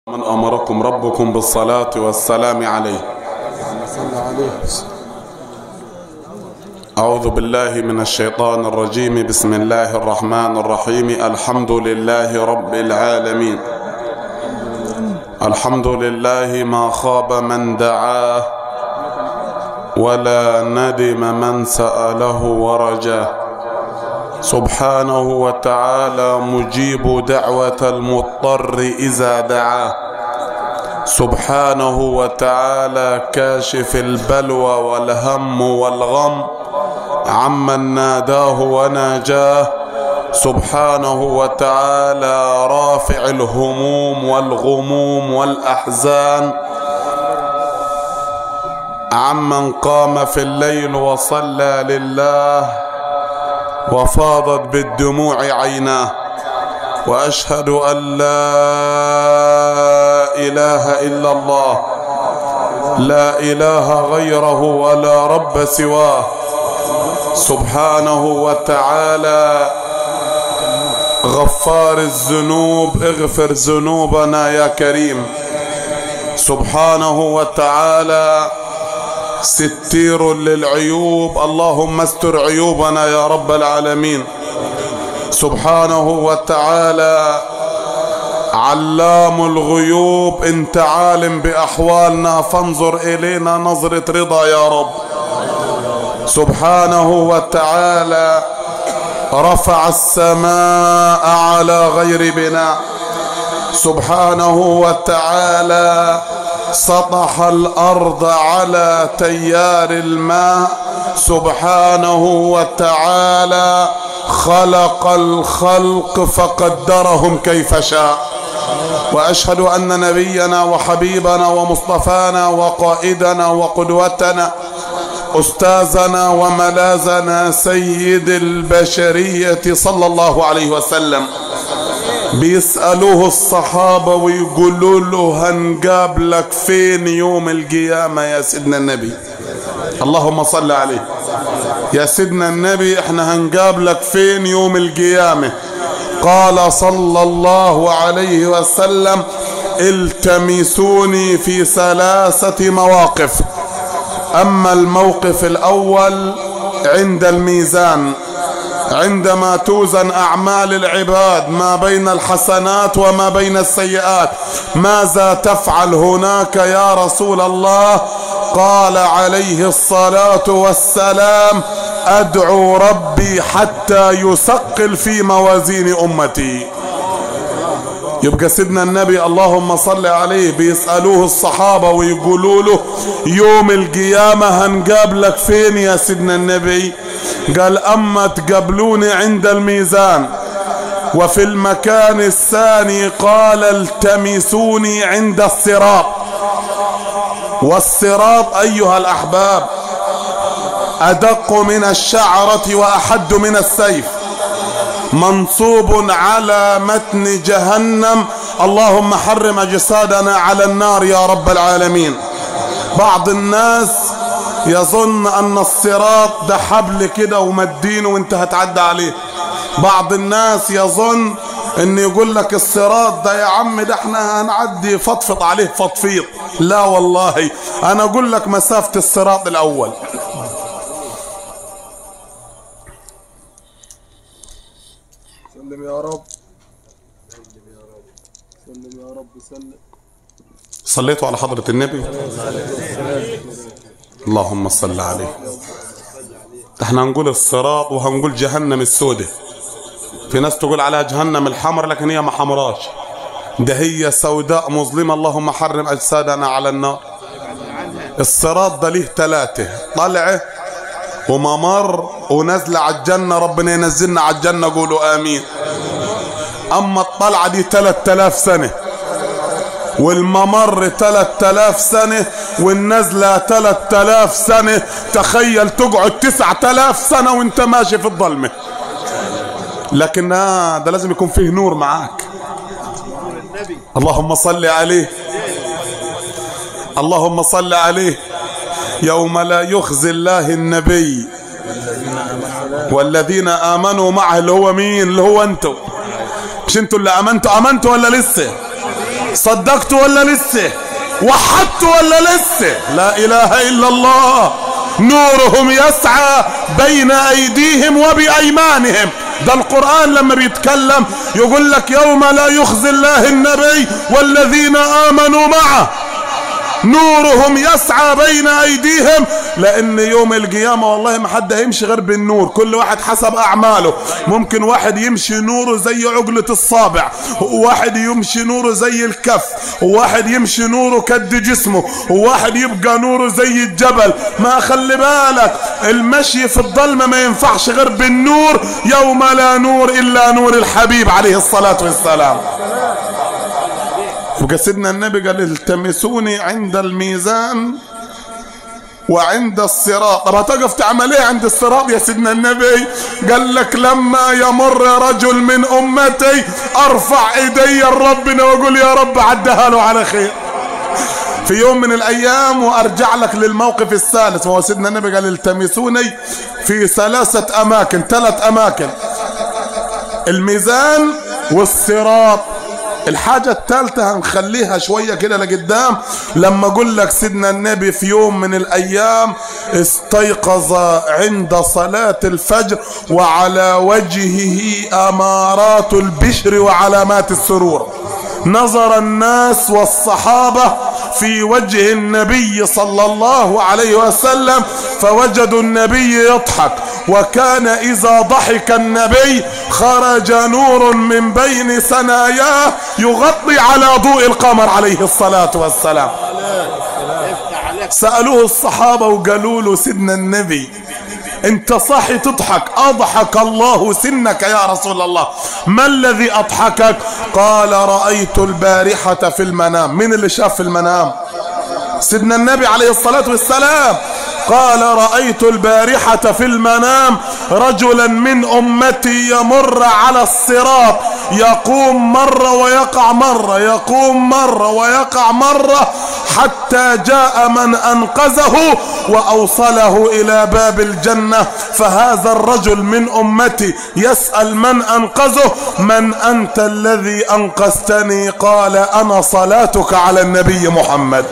من أمركم ربكم بالصلاة والسلام عليه أعوذ بالله من الشيطان الرجيم بسم الله الرحمن الرحيم الحمد لله رب العالمين الحمد لله ما خاب من دعاه ولا ندم من سأله ورجاه سبحانه وتعالى مجيب دعوة المضطر إذا دعاه سبحانه وتعالى كاشف البلوى والهم والغم عمن ناداه وناجاه سبحانه وتعالى رافع الهموم والغموم والأحزان عمن قام في الليل وصلى لله وفاضت بالدموع عيناه واشهد ان لا اله الا الله لا اله غيره ولا رب سواه سبحانه وتعالى غفار الذنوب اغفر ذنوبنا يا كريم سبحانه وتعالى ستير للعيوب اللهم استر عيوبنا يا رب العالمين سبحانه وتعالى علام الغيوب انت عالم باحوالنا فانظر الينا نظره رضا يا رب سبحانه وتعالى رفع السماء على غير بناء سبحانه وتعالى سطح الارض على تيار الماء سبحانه وتعالى خلق الخلق فقدرهم كيف شاء واشهد ان نبينا وحبيبنا ومصطفانا وقائدنا وقدوتنا استاذنا وملاذنا سيد البشريه صلى الله عليه وسلم بيسألوه الصحابة ويقولوا له هنقابلك فين يوم القيامة يا سيدنا النبي اللهم صل عليه يا سيدنا النبي احنا هنقابلك فين يوم القيامة قال صلى الله عليه وسلم التمسوني في ثلاثة مواقف أما الموقف الأول عند الميزان عندما توزن أعمال العباد ما بين الحسنات وما بين السيئات ماذا تفعل هناك يا رسول الله قال عليه الصلاة والسلام أدعو ربي حتى يثقل في موازين أمتي يبقى سيدنا النبي اللهم صل عليه بيسألوه الصحابة ويقولوا له يوم القيامة هنقابلك فين يا سيدنا النبي قال أما تقابلوني عند الميزان وفي المكان الثاني قال التمسوني عند الصراط والصراط أيها الأحباب أدق من الشعرة وأحد من السيف منصوب على متن جهنم اللهم حرم أجسادنا على النار يا رب العالمين بعض الناس يظن أن الصراط ده حبل كده ومدينه وانت هتعدى عليه بعض الناس يظن ان يقول لك الصراط ده يا عم ده احنا هنعدي فضفض عليه فضفيض لا والله انا اقول لك مسافة الصراط الاول سلم يا رب سلم يا رب سلم يا رب سلم صليتوا على حضرة النبي اللهم صل عليه احنا هنقول الصراط وهنقول جهنم السوداء في ناس تقول عليها جهنم الحمر لكن هي ما حمراش ده هي سوداء مظلمة اللهم حرم أجسادنا على النار الصراط ده ليه ثلاثة طلعه وممر ونزل على الجنة ربنا ينزلنا على الجنة قولوا آمين أما الطلعة دي 3000 سنة والممر 3000 سنة والنزلة 3000 سنة تخيل تقعد 9000 سنة وانت ماشي في الظلمة لكن ده لازم يكون فيه نور معاك اللهم صل عليه اللهم صل عليه يوم لا يخزي الله النبي والذين آمنوا معه اللي هو مين اللي هو انتوا مش انتوا اللي امنتوا امنتوا ولا لسه صدقت ولا لسه وحدت ولا لسه لا اله الا الله نورهم يسعى بين ايديهم وبايمانهم ده القرآن لما بيتكلم يقول لك يوم لا يخزي الله النبي والذين آمنوا معه نورهم يسعى بين ايديهم لان يوم القيامه والله ما حد هيمشي غير بالنور كل واحد حسب اعماله ممكن واحد يمشي نوره زي عقله الصابع وواحد يمشي نوره زي الكف وواحد يمشي نوره كد جسمه وواحد يبقى نوره زي الجبل ما خلي بالك المشي في الظلمه ما ينفعش غير بالنور يوم لا نور الا نور الحبيب عليه الصلاه والسلام يبقى سيدنا النبي قال التمسوني عند الميزان وعند الصراط طب هتقف تعمل ايه عند الصراط يا سيدنا النبي قال لك لما يمر رجل من امتي ارفع ايدي لربنا واقول يا رب عدها له على خير في يوم من الايام وارجع لك للموقف الثالث وهو سيدنا النبي قال التمسوني في ثلاثة اماكن ثلاث اماكن الميزان والصراط الحاجة الثالثة هنخليها شوية كده لقدام لما اقول لك سيدنا النبي في يوم من الايام استيقظ عند صلاة الفجر وعلى وجهه امارات البشر وعلامات السرور نظر الناس والصحابة في وجه النبي صلى الله عليه وسلم فوجدوا النبي يضحك وكان اذا ضحك النبي خرج نور من بين ثناياه يغطي على ضوء القمر عليه الصلاة والسلام سألوه الصحابة وقالوا له سيدنا النبي انت صاحي تضحك اضحك الله سنك يا رسول الله ما الذي اضحكك قال رأيت البارحة في المنام من اللي شاف في المنام سيدنا النبي عليه الصلاة والسلام قال رأيت البارحة في المنام رجلا من أمتي يمر على الصراط يقوم مرة ويقع مرة يقوم مرة ويقع مرة حتى جاء من أنقذه وأوصله إلى باب الجنة فهذا الرجل من أمتي يسأل من أنقذه من أنت الذي أنقذتني قال أنا صلاتك على النبي محمد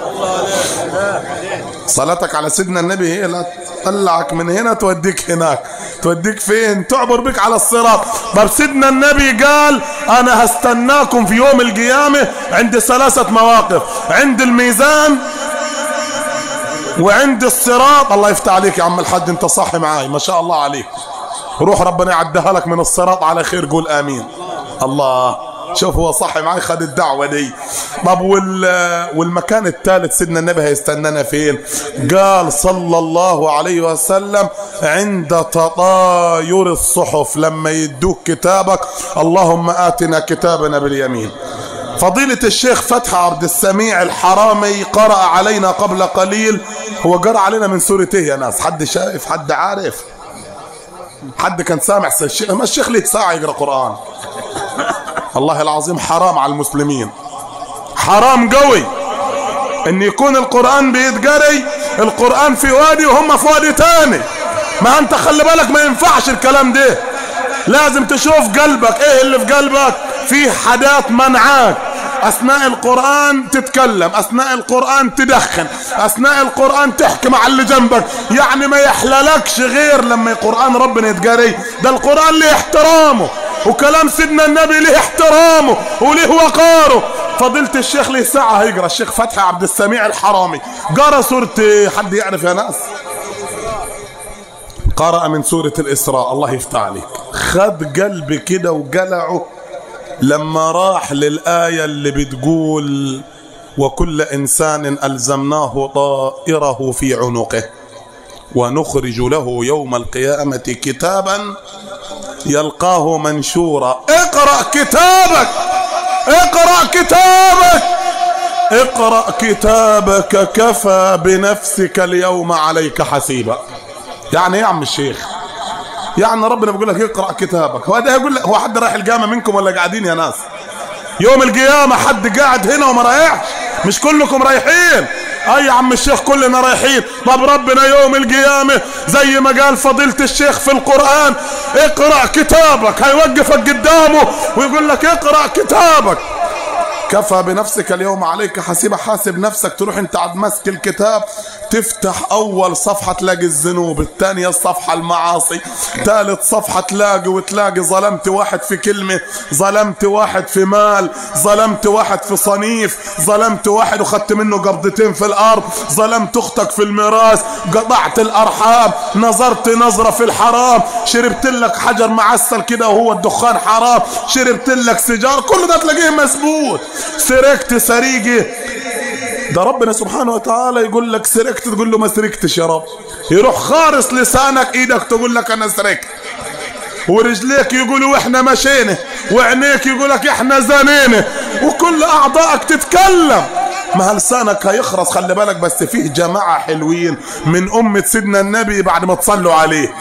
صلاتك على سيدنا النبي هي لا تطلعك من هنا توديك هناك توديك فين تعبر بك على الصراط طب سيدنا النبي قال انا هستناكم في يوم القيامة عند ثلاثة مواقف عند الميزان وعند الصراط الله يفتح عليك يا عم الحاج انت صاحي معاي ما شاء الله عليك روح ربنا يعدها لك من الصراط على خير قول امين الله شوف هو صاحي معي خد الدعوة دي طب وال والمكان الثالث سيدنا النبي هيستنانا فين قال صلى الله عليه وسلم عند تطاير الصحف لما يدوك كتابك اللهم آتنا كتابنا باليمين فضيلة الشيخ فتحي عبد السميع الحرامي قرأ علينا قبل قليل هو قرأ علينا من سورة ايه يا ناس حد شايف حد عارف حد كان سامع الشيخ ما الشيخ ليه ساعة يقرأ قرآن والله العظيم حرام على المسلمين حرام قوي ان يكون القرآن بيتقري القرآن في وادي وهم في وادي تاني ما انت خلي بالك ما ينفعش الكلام ده لازم تشوف قلبك ايه اللي في قلبك في حاجات منعاك اثناء القرآن تتكلم اثناء القرآن تدخن اثناء القرآن تحكي مع اللي جنبك يعني ما يحللكش غير لما القرآن ربنا يتقري ده القرآن ليه احترامه وكلام سيدنا النبي ليه احترامه وليه وقاره فضيلة الشيخ ليه ساعة هيقرا الشيخ فتحي عبد السميع الحرامي قرا سورة حد يعرف يا ناس قرأ من سورة الإسراء الله يفتح عليك خد قلبي كده وقلعه لما راح للآية اللي بتقول وكل إنسان ألزمناه طائره في عنقه ونخرج له يوم القيامة كتابا يلقاه منشورا اقرأ كتابك اقرأ كتابك اقرأ كتابك كفى بنفسك اليوم عليك حسيبا يعني ايه يا عم الشيخ يعني ربنا بيقول لك اقرأ كتابك هو ده يقول لك هو حد رايح الجامع منكم ولا قاعدين يا ناس يوم القيامة حد قاعد هنا وما رايحش مش كلكم رايحين اي يا عم الشيخ كلنا رايحين طب ربنا يوم القيامة زي ما قال فضيلة الشيخ في القرآن اقرأ كتابك هيوقفك قدامه ويقول لك اقرأ كتابك كفى بنفسك اليوم عليك حسيبة حاسب نفسك تروح انت عاد ماسك الكتاب تفتح اول صفحة تلاقي الذنوب الثانية الصفحة المعاصي ثالث صفحة تلاقي وتلاقي ظلمت واحد في كلمة ظلمت واحد في مال ظلمت واحد في صنيف ظلمت واحد وخدت منه قبضتين في الارض ظلمت اختك في الميراث قطعت الارحام نظرت نظرة في الحرام شربت لك حجر معسل كده وهو الدخان حرام شربت لك سيجار كل ده تلاقيه مسبوط سرقت سريقه ده ربنا سبحانه وتعالى يقول لك سرقت تقول له ما سرقتش يا رب يروح خارص لسانك ايدك تقول لك انا سرقت ورجليك يقولوا احنا مشينا وعينيك يقولك احنا زنينا وكل اعضائك تتكلم ما لسانك هيخرس خلي بالك بس فيه جماعة حلوين من أمة سيدنا النبي بعد ما تصلوا عليه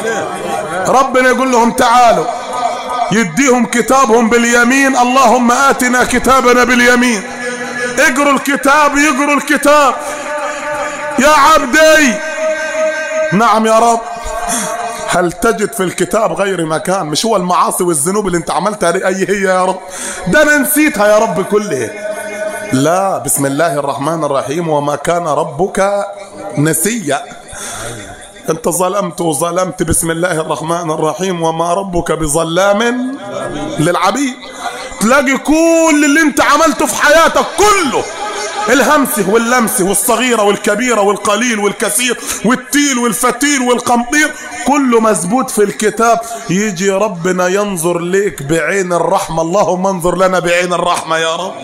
ربنا يقول لهم تعالوا يديهم كتابهم باليمين اللهم آتنا كتابنا باليمين اقروا الكتاب يقروا الكتاب يا عبدي نعم يا رب هل تجد في الكتاب غير مكان مش هو المعاصي والذنوب اللي انت عملتها دي اي هي يا رب ده انا نسيتها يا رب كلها لا بسم الله الرحمن الرحيم وما كان ربك نسيا انت ظلمت وظلمت بسم الله الرحمن الرحيم وما ربك بظلام للعبيد تلاقي كل اللي انت عملته في حياتك كله الهمسه واللمسه والصغيرة والكبيرة والقليل والكثير والتيل والفتيل والقمطير كله مزبوط في الكتاب يجي ربنا ينظر ليك بعين الرحمة اللهم انظر لنا بعين الرحمة يا رب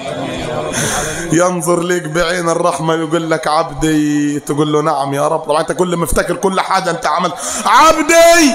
ينظر ليك بعين الرحمة يقول لك عبدي تقول له نعم يا رب طبعا انت كل ما افتكر كل حاجة انت عملت عبدي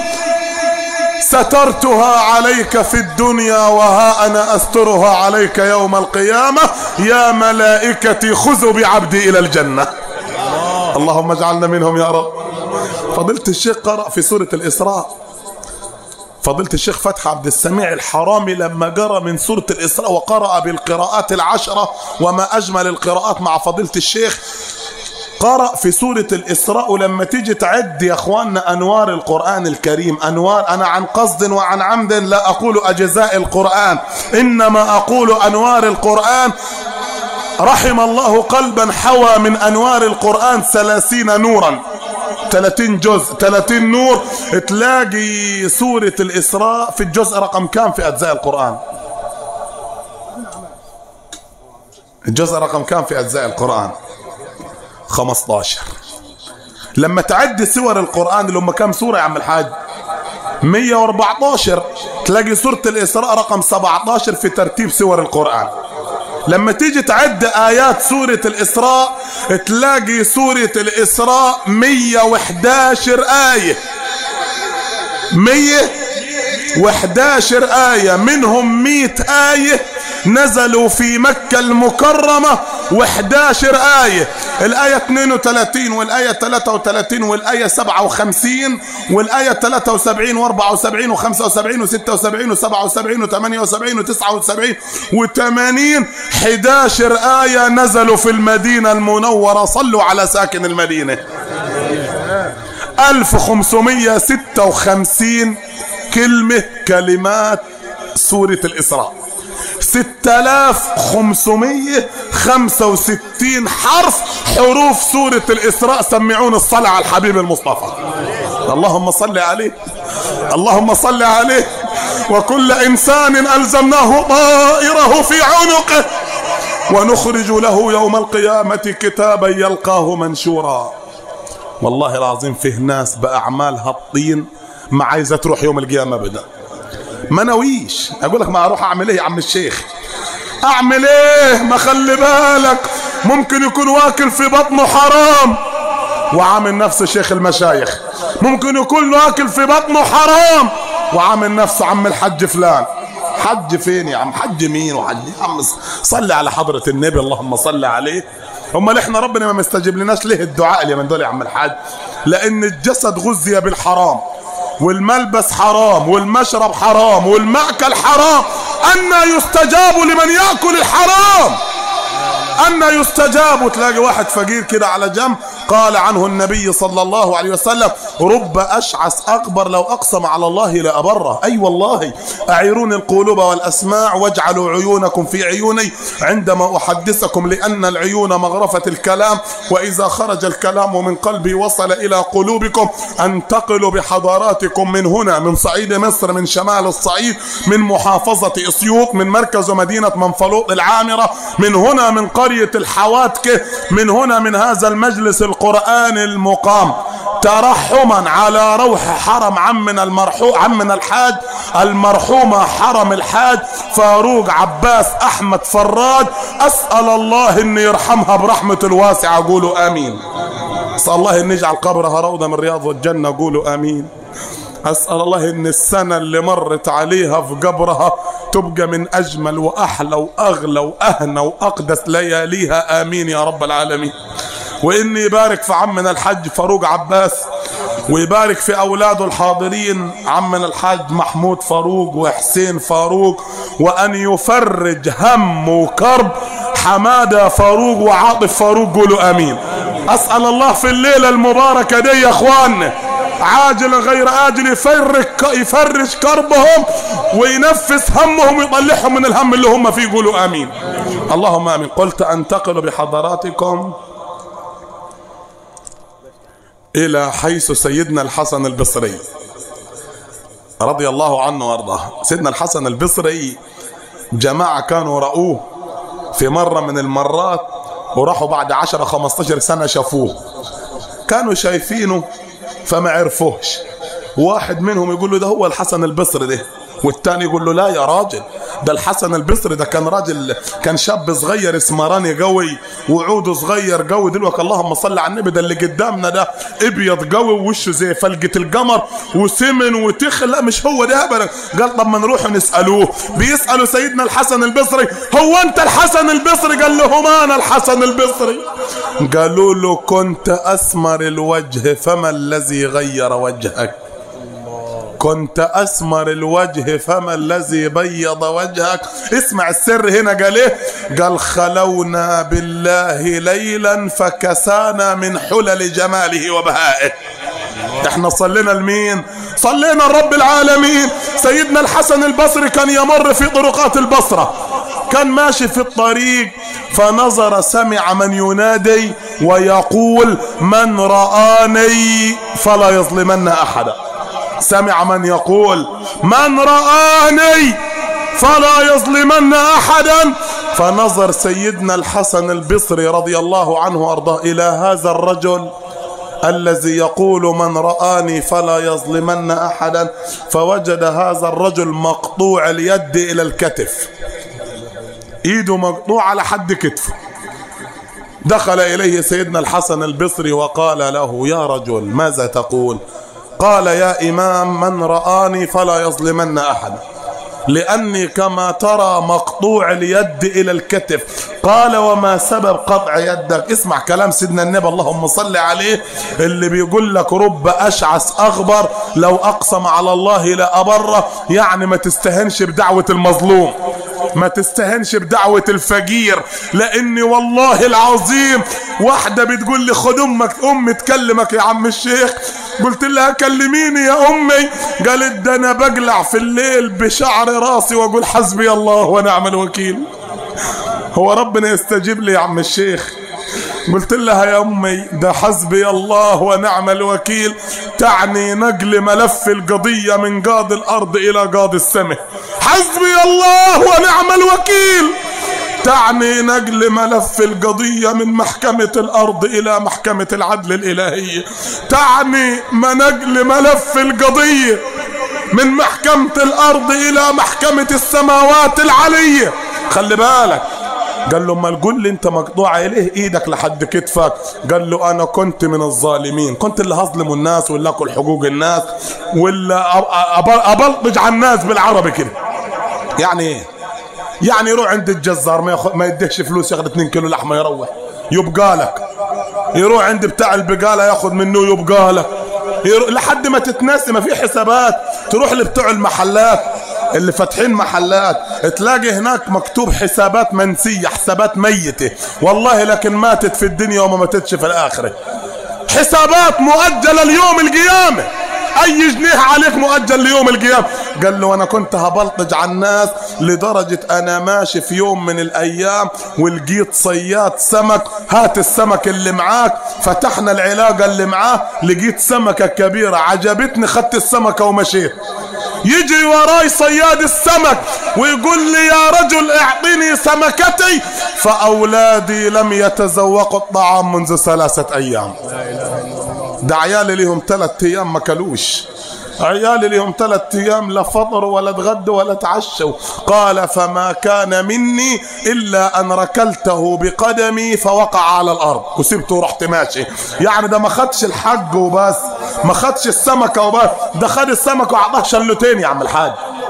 سترتها عليك في الدنيا وها انا استرها عليك يوم القيامة يا ملائكتي خذوا بعبدي الى الجنة اللهم اجعلنا منهم يا رب فضيلة الشيخ قرأ في سورة الإسراء فضيلة الشيخ فتحي عبد السميع الحرامي لما قرأ من سورة الإسراء وقرأ بالقراءات العشرة وما أجمل القراءات مع فضيلة الشيخ قرأ في سورة الإسراء ولما تيجي تعد يا أخواننا أنوار القرآن الكريم أنوار أنا عن قصد وعن عمد لا أقول أجزاء القرآن إنما أقول أنوار القرآن رحم الله قلبا حوى من أنوار القرآن ثلاثين نورا 30 جزء 30 نور تلاقي سورة الإسراء في الجزء رقم كام في أجزاء القرآن الجزء رقم كام في أجزاء القرآن 15 لما تعد سور القرآن اللي هم كام سورة يا عم الحاج 114 تلاقي سورة الإسراء رقم 17 في ترتيب سور القرآن لما تيجي تعد آيات سورة الإسراء تلاقي سورة الإسراء 111 آية 111 آية منهم 100 آية نزلوا في مكة المكرمة و11 آية الآية 32 والآية 33 والآية 57 والآية 73 و74 و75 و76 و77 و78 و79 و80 11 آية نزلوا في المدينة المنورة صلوا على ساكن المدينة 1556 كلمة كلمات سورة الإسراء 6565 حرف حروف سورة الإسراء سمعون الصلاة على الحبيب المصطفى اللهم صل عليه اللهم صل عليه وكل إنسان ألزمناه طائره في عنقه ونخرج له يوم القيامة كتابا يلقاه منشورا والله العظيم فيه ناس بأعمالها الطين ما عايزة تروح يوم القيامة أبدا ما نويش اقول لك ما اروح اعمل ايه يا عم الشيخ اعمل ايه ما خلي بالك ممكن يكون واكل في بطنه حرام وعامل نفسه شيخ المشايخ ممكن يكون واكل في بطنه حرام وعامل نفسه عم الحج فلان حج فين يا عم حج مين وحج يا عم صلي على حضرة النبي اللهم صل عليه امال احنا ربنا ما مستجيب لناش ليه الدعاء اليومين دول يا عم الحاج لان الجسد غذي بالحرام والملبس حرام والمشرب حرام والمأكل حرام أن يستجاب لمن يأكل الحرام أن يستجاب وتلاقي واحد فقير كده على جنب قال عنه النبي صلى الله عليه وسلم رب أشعث أكبر لو أقسم على الله لأبره أي والله أعيروني القلوب والأسماع واجعلوا عيونكم في عيوني عندما أحدثكم لأن العيون مغرفة الكلام وإذا خرج الكلام من قلبي وصل إلى قلوبكم أنتقل بحضاراتكم من هنا من صعيد مصر من شمال الصعيد من محافظة إسيوط من مركز مدينة منفلوط العامرة من هنا من قرية الحواتكة من هنا من هذا المجلس القرآني المقام ترحما على روح حرم عمنا المرحوم عمنا الحاج المرحومة حرم الحاج فاروق عباس أحمد فراد أسأل الله أن يرحمها برحمة الواسعة قولوا آمين أسأل الله أن يجعل قبرها روضة من رياض الجنة قولوا آمين أسأل الله إن السنة اللي مرت عليها في قبرها تبقى من أجمل وأحلى وأغلى وأهنى وأقدس لياليها آمين يا رب العالمين وإني يبارك في عمنا الحج فاروق عباس ويبارك في أولاده الحاضرين عمنا الحاج محمود فاروق وحسين فاروق وأن يفرج هم وكرب حمادة فاروق وعاطف فاروق قولوا آمين أسأل الله في الليلة المباركة دي يا أخواننا عاجل غير آجل يفرج يفرج كربهم وينفس همهم ويطلعهم من الهم اللي هم فيه قولوا آمين اللهم آمين قلت أنتقل بحضراتكم إلى حيث سيدنا الحسن البصري رضي الله عنه وارضاه سيدنا الحسن البصري جماعة كانوا رأوه في مرة من المرات وراحوا بعد عشرة خمستاشر سنة شافوه كانوا شايفينه فما عرفوهش واحد منهم يقول له ده هو الحسن البصري ده والتاني يقول له لا يا راجل ده الحسن البصري ده كان راجل كان شاب صغير اسمراني قوي وعوده صغير قوي دلوقتي اللهم صل على النبي ده اللي قدامنا ده ابيض قوي ووشه زي فلقة القمر وسمن وتخن لا مش هو ده ابدا قال طب ما نروح نسالوه بيسالوا سيدنا الحسن البصري هو انت الحسن البصري قال لهم انا الحسن البصري قالوا له كنت اسمر الوجه فما الذي غير وجهك كنت أسمر الوجه فما الذي بيض وجهك اسمع السر هنا قال ايه قال خلونا بالله ليلا فكسانا من حلل جماله وبهائه احنا صلينا لمين صلينا لرب العالمين سيدنا الحسن البصري كان يمر في طرقات البصرة كان ماشي في الطريق فنظر سمع من ينادي ويقول من رآني فلا يظلمن أحدا سمع من يقول من رآني فلا يظلمن أحدا فنظر سيدنا الحسن البصري رضي الله عنه وأرضاه إلى هذا الرجل الذي يقول من رآني فلا يظلمن أحدا فوجد هذا الرجل مقطوع اليد إلى الكتف إيده مقطوع على حد كتفه دخل إليه سيدنا الحسن البصري وقال له يا رجل ماذا تقول قال يا إمام من رآني فلا يظلمن أحدا لأني كما ترى مقطوع اليد إلى الكتف قال وما سبب قطع يدك اسمع كلام سيدنا النبي اللهم صل عليه اللي بيقول لك رب أشعث أغبر لو أقسم على الله لأبره يعني ما تستهنش بدعوة المظلوم ما تستهنش بدعوة الفقير لاني والله العظيم واحدة بتقول لي خد امك امي تكلمك يا عم الشيخ قلت لها كلميني يا امي قالت ده انا بقلع في الليل بشعر راسي واقول حسبي الله ونعم الوكيل هو ربنا يستجيب لي يا عم الشيخ قلت لها يا امي ده حسبي الله ونعم الوكيل تعني نقل ملف القضية من قاضي الارض الى قاضي السماء حسبي الله ونعم الوكيل تعني نقل ملف القضية من محكمة الأرض إلى محكمة العدل الإلهية تعني ما نقل ملف القضية من محكمة الأرض إلى محكمة السماوات العلية خلي بالك قال له امال قول لي انت مقطوع ليه ايدك لحد كتفك قال له انا كنت من الظالمين كنت اللي هظلم الناس واللي اكل حقوق الناس واللي ابلطج على الناس بالعربي كده يعني ايه يعني يروح عند الجزار ما, يخ... ما يديهش فلوس ياخد 2 كيلو لحمه يروح يبقى لك يروح عند بتاع البقاله ياخد منه يبقى لك يروح لحد ما تتناسي ما في حسابات تروح لبتوع المحلات اللي فاتحين محلات تلاقي هناك مكتوب حسابات منسية حسابات ميتة والله لكن ماتت في الدنيا وما ماتتش في الآخرة حسابات مؤجلة ليوم القيامة اي جنيه عليك مؤجل ليوم القيامة قال له انا كنت هبلطج على الناس لدرجة انا ماشي في يوم من الايام ولقيت صياد سمك هات السمك اللي معاك فتحنا العلاقة اللي معاه لقيت سمكة كبيرة عجبتني خدت السمكة ومشيت يجري وراي صياد السمك ويقول لي يا رجل اعطني سمكتي فاولادي لم يتذوقوا الطعام منذ ثلاثة ايام ده عيالي ليهم ثلاثة ايام ما كلوش عيالي ليهم ثلاثة ايام لا فطروا ولا اتغدوا ولا تعشوا قال فما كان مني الا ان ركلته بقدمي فوقع على الارض وسبته ورحت ماشي يعني ده ما خدش الحج وبس ما خدش السمكة وبس ده خد السمكة وعطاه شلتين يا عم الحاج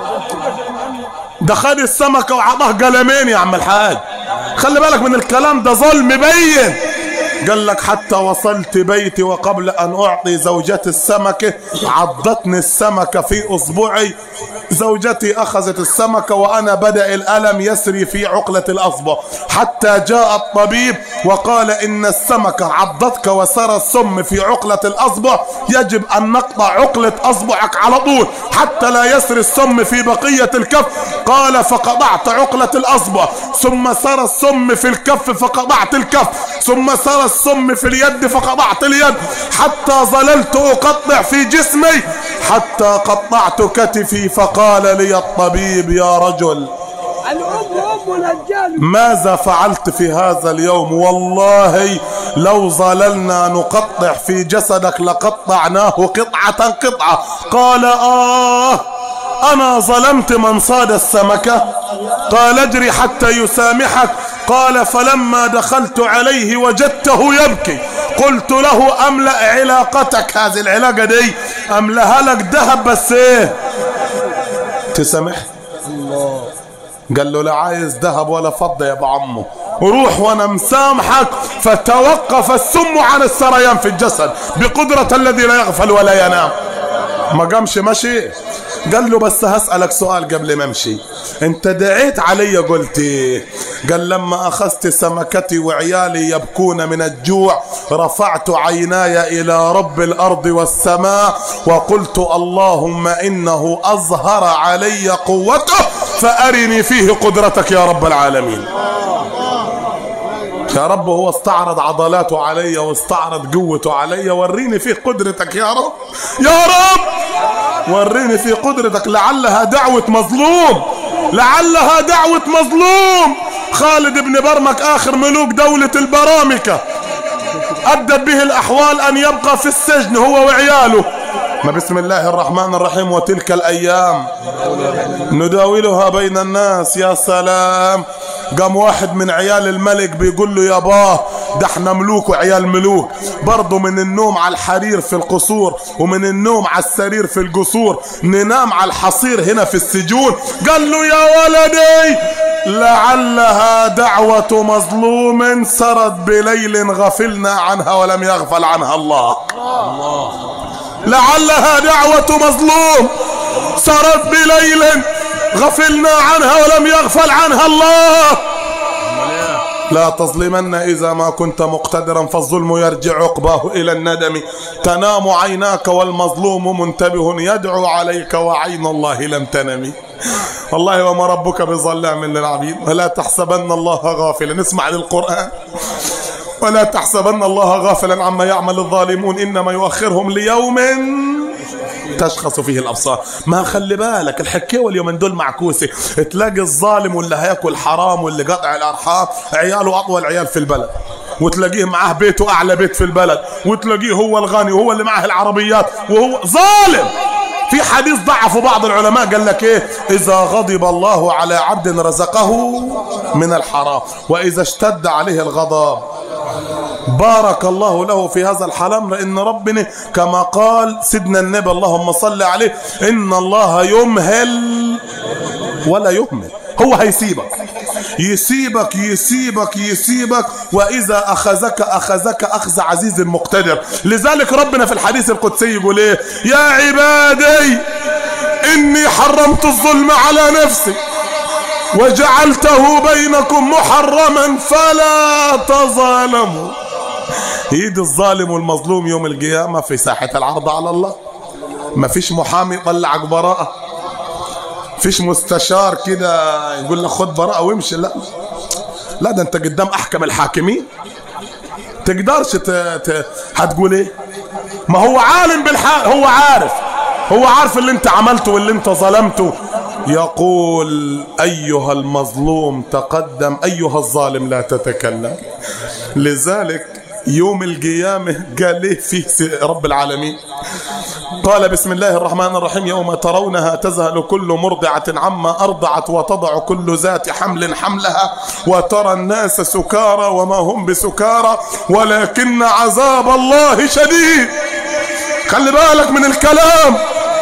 ده خد السمكة وعطاه قلمين يا عم الحاج خلي بالك من الكلام ده ظلم بين قال لك حتى وصلت بيتي وقبل ان اعطي زوجتي السمكة عضتني السمكة في اصبعي زوجتي اخذت السمكة وانا بدأ الالم يسري في عقلة الاصبع حتى جاء الطبيب وقال ان السمكة عضتك وسرى السم في عقلة الاصبع يجب ان نقطع عقلة اصبعك على طول حتى لا يسري السم في بقية الكف قال فقطعت عقلة الاصبع ثم سرى السم في الكف فقطعت الكف ثم سرى السم في اليد فقطعت اليد حتى ظللت اقطع في جسمي حتى قطعت كتفي فقال لي الطبيب يا رجل الأم أم الرجال ماذا فعلت في هذا اليوم والله لو ظللنا نقطع في جسدك لقطعناه قطعة قطعة قال آه أنا ظلمت من صاد السمكة قال اجري حتى يسامحك قال فلما دخلت عليه وجدته يبكي قلت له أملأ علاقتك هذه العلاقة دي أملأها لك ذهب بس ايه تسامح قال له لا عايز ذهب ولا فضة يا ابو عمو روح وانا مسامحك فتوقف السم عن السريان في الجسد بقدرة الذي لا يغفل ولا ينام ما قامش مشي قال له بس هسألك سؤال قبل ما امشي انت دعيت علي قلت ايه قال لما اخذت سمكتي وعيالي يبكون من الجوع رفعت عيناي الى رب الارض والسماء وقلت اللهم انه اظهر علي قوته فارني فيه قدرتك يا رب العالمين يا رب هو استعرض عضلاته علي واستعرض قوته علي وريني فيه قدرتك يا رب يا رب وريني في قدرتك لعلها دعوة مظلوم لعلها دعوة مظلوم خالد بن برمك آخر ملوك دولة البرامكة أدت به الأحوال أن يبقى في السجن هو وعياله ما بسم الله الرحمن الرحيم وتلك الأيام نداولها بين الناس يا سلام قام واحد من عيال الملك بيقول له يا باه ده احنا ملوك وعيال ملوك برضه من النوم على الحرير في القصور ومن النوم على السرير في القصور ننام على الحصير هنا في السجون قال له يا ولدي لعلها دعوة مظلوم سرت بليل غفلنا عنها ولم يغفل عنها الله لعلها دعوة مظلوم سرت بليل غفلنا عنها ولم يغفل عنها الله لا تظلمن إذا ما كنت مقتدرا فالظلم يرجع عقباه إلى الندم تنام عيناك والمظلوم منتبه يدعو عليك وعين الله لم تنم والله وما ربك بظلام للعبيد ولا تحسبن الله غافلا اسمع للقرآن ولا تحسبن الله غافلا عما يعمل الظالمون إنما يؤخرهم ليوم تشخص فيه الابصار ما خلي بالك الحكاوه اليومين دول معكوسه تلاقي الظالم واللي هياكل حرام واللي قطع الارحام عياله اطول عيال في البلد وتلاقيه معاه بيته اعلى بيت في البلد وتلاقيه هو الغني وهو اللي معاه العربيات وهو ظالم في حديث ضعفه بعض العلماء قال لك ايه اذا غضب الله على عبد رزقه من الحرام واذا اشتد عليه الغضب بارك الله له في هذا الحرام لان ربنا كما قال سيدنا النبي اللهم صل عليه ان الله يمهل ولا يهمل هو هيسيبك يسيبك يسيبك يسيبك واذا اخذك اخذك اخذ عزيز مقتدر لذلك ربنا في الحديث القدسي يقول ايه يا عبادي اني حرمت الظلم على نفسي وجعلته بينكم محرما فلا تظالموا يد الظالم والمظلوم يوم القيامة في ساحة العرض على الله ما فيش محامي يطلعك براءة فيش مستشار كده يقول لك خد براءة وامشي لا لا ده انت قدام احكم الحاكمين تقدرش ت... ت... هتقول ايه ما هو عالم بالحق هو عارف هو عارف اللي انت عملته واللي انت ظلمته يقول ايها المظلوم تقدم ايها الظالم لا تتكلم لذلك يوم القيامة قال ليه فيه س- رب العالمين قال بسم الله الرحمن الرحيم يوم ترونها تذهل كل مرضعة عما أرضعت وتضع كل ذات حمل حملها وترى الناس سكارى وما هم بسكارى ولكن عذاب الله شديد خلي بالك من الكلام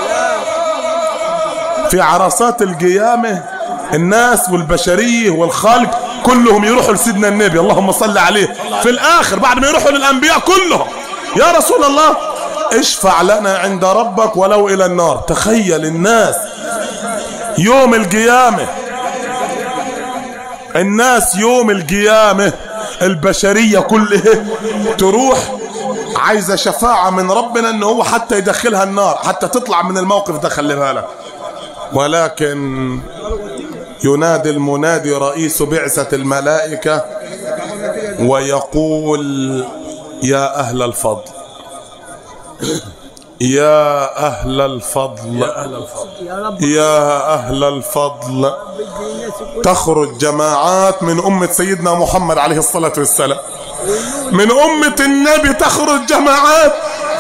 في عرصات القيامة الناس والبشرية والخلق كلهم يروحوا لسيدنا النبي اللهم صل عليه في الآخر بعد ما يروحوا للأنبياء كلهم يا رسول الله اشفع لنا عند ربك ولو إلى النار تخيل الناس يوم القيامة الناس يوم القيامة البشرية كلها تروح عايزة شفاعة من ربنا ان هو حتى يدخلها النار حتى تطلع من الموقف ده خلي بالك ولكن ينادي المنادي رئيس بعثة الملائكة ويقول يا أهل الفضل يا أهل الفضل يا رب يا أهل الفضل تخرج جماعات من أمة سيدنا محمد عليه الصلاة والسلام من أمة النبي تخرج جماعات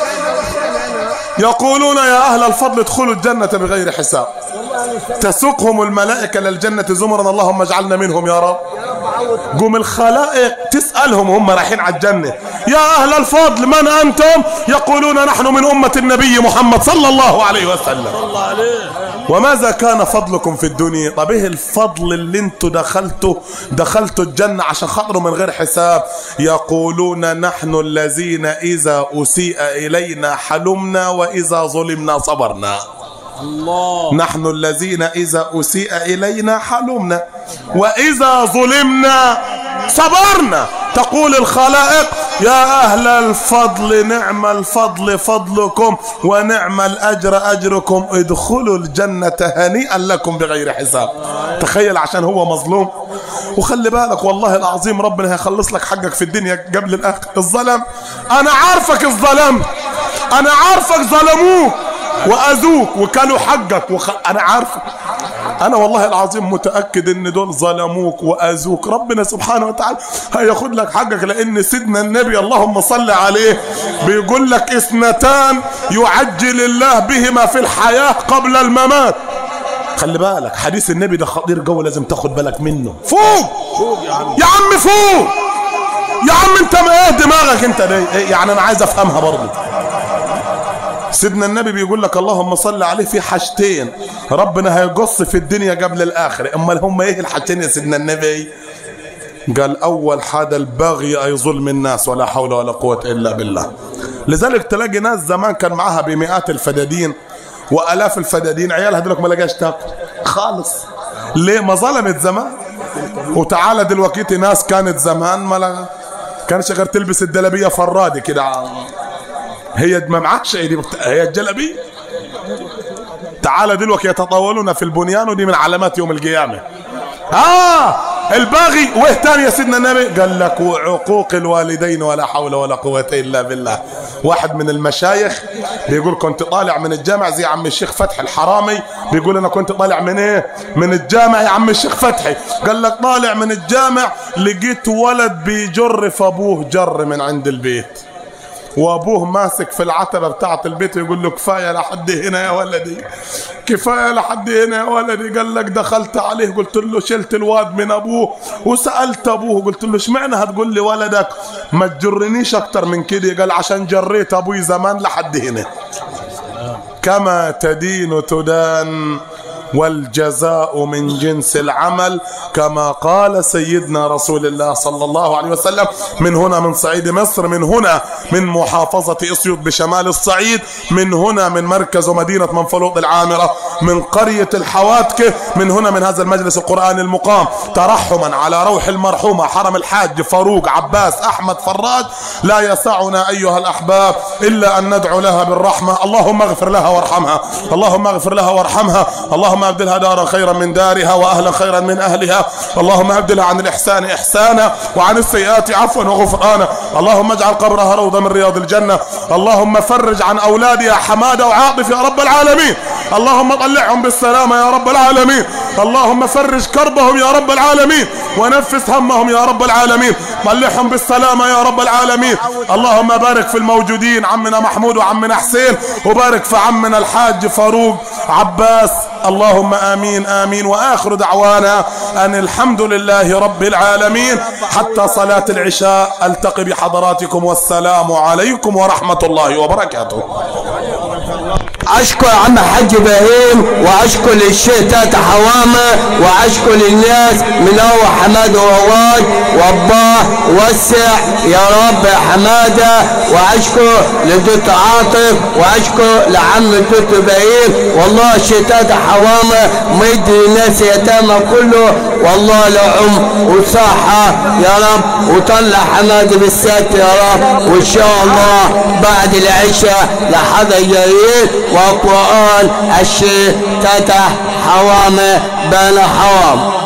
يقولون يا أهل الفضل ادخلوا الجنة بغير حساب تسوقهم الملائكة للجنة زمرا اللهم اجعلنا منهم يا رب قوم الخلائق تسألهم هم رايحين على الجنة يا أهل الفضل من أنتم يقولون نحن من أمة النبي محمد صلى الله عليه وسلم الله عليه وماذا كان فضلكم في الدنيا طب ايه الفضل اللي انتوا دخلتوا دخلتوا الجنة عشان خاطره من غير حساب يقولون نحن الذين اذا اسيء الينا حلمنا واذا ظلمنا صبرنا الله نحن الذين اذا اسيء الينا حلمنا واذا ظلمنا صبرنا تقول الخلائق يا اهل الفضل نعم الفضل فضلكم ونعم الاجر اجركم ادخلوا الجنه هنيئا لكم بغير حساب تخيل عشان هو مظلوم وخلي بالك والله العظيم ربنا هيخلص لك حقك في الدنيا قبل الاخر الظلم انا عارفك الظلم انا عارفك ظلموك واذوك وكلوا حقك وخ... انا عارفك انا والله العظيم متاكد ان دول ظلموك واذوك ربنا سبحانه وتعالى هياخد لك حقك لان سيدنا النبي اللهم صل عليه بيقول لك اثنتان يعجل الله بهما في الحياه قبل الممات خلي بالك حديث النبي ده خطير قوي لازم تاخد بالك منه فوق فوق يا عم يا عم فوق يا عم انت ما ايه دماغك انت ده إيه يعني انا عايز افهمها برضه سيدنا النبي بيقول لك اللهم صل عليه في حاجتين ربنا هيقص في الدنيا قبل الاخره امال هم ايه الحاجتين يا سيدنا النبي قال اول حاجه البغي اي ظلم الناس ولا حول ولا قوه الا بالله لذلك تلاقي ناس زمان كان معاها بمئات الفدادين والاف الفدادين عيالها دلوقتي ما لقاش تاكل خالص ليه ما ظلمت زمان وتعالى دلوقتي ناس كانت زمان ما لها كانش غير تلبس الدلبيه فرادي كده هي ما معكش دي بت- هي الجلبيه تعالى دلوقتي يتطاولون في البنيان ودي من علامات يوم القيامه اه الباغي وايه تاني يا سيدنا النبي قال لك وعقوق الوالدين ولا حول ولا قوة الا بالله واحد من المشايخ بيقول كنت طالع من الجامع زي عم الشيخ فتحي الحرامي بيقول انا كنت طالع من ايه من الجامع يا عم الشيخ فتحي قال لك طالع من الجامع لقيت ولد بيجر في ابوه جر من عند البيت وابوه ماسك في العتبه بتاعه البيت ويقول له كفايه لحد هنا يا ولدي كفايه لحد هنا يا ولدي قال لك دخلت عليه قلت له شلت الواد من ابوه وسالت ابوه قلت له اشمعنى هتقول لي ولدك ما تجرنيش اكتر من كده قال عشان جريت ابوي زمان لحد هنا كما تدين تدان والجزاء من جنس العمل كما قال سيدنا رسول الله صلى الله عليه وسلم من هنا من صعيد مصر من هنا من محافظة اسيوط بشمال الصعيد من هنا من مركز ومدينة منفلوط العامرة من قرية الحواتكة من هنا من هذا المجلس القرآني المقام ترحما على روح المرحومة حرم الحاج فاروق عباس أحمد فراج لا يسعنا أيها الأحباب إلا أن ندعو لها بالرحمة اللهم اغفر لها وارحمها اللهم اغفر لها وارحمها اللهم ابدلها دارا خيرا من دارها وأهلا خيرا من أهلها اللهم ابدلها عن الإحسان إحسانا وعن السيئات عفوا وغفرانا اللهم اجعل قبرها روضة من رياض الجنة اللهم فرج عن أولادها حمادة وعاطف يا رب العالمين اللهم طلعهم بالسلامة يا رب العالمين اللهم فرج كربهم يا رب العالمين ونفس همهم يا رب العالمين طلعهم بالسلامة يا رب العالمين اللهم بارك في الموجودين عمنا محمود وعمنا حسين وبارك في عمنا الحاج فاروق عباس اللهم آمين آمين وآخر دعوانا أن الحمد لله رب العالمين حتى صلاة العشاء ألتقي بحضراتكم والسلام عليكم ورحمة الله وبركاته اشكر عم حاج ابراهيم واشكر الشيخ تاتا حوامه واشكر الناس من هو حماده وواي والله وسع يا رب يا حماده واشكر لدوت عاطف واشكر لعم توت ابراهيم والله الشيخ تاتا حوامه مدي الناس يتامى كله والله لعم وصحه يا رب وطلع حماده بالسات يا رب وان شاء الله بعد العشاء لحظه جايين وقرآن الشيخ تتح حوامه بين حوام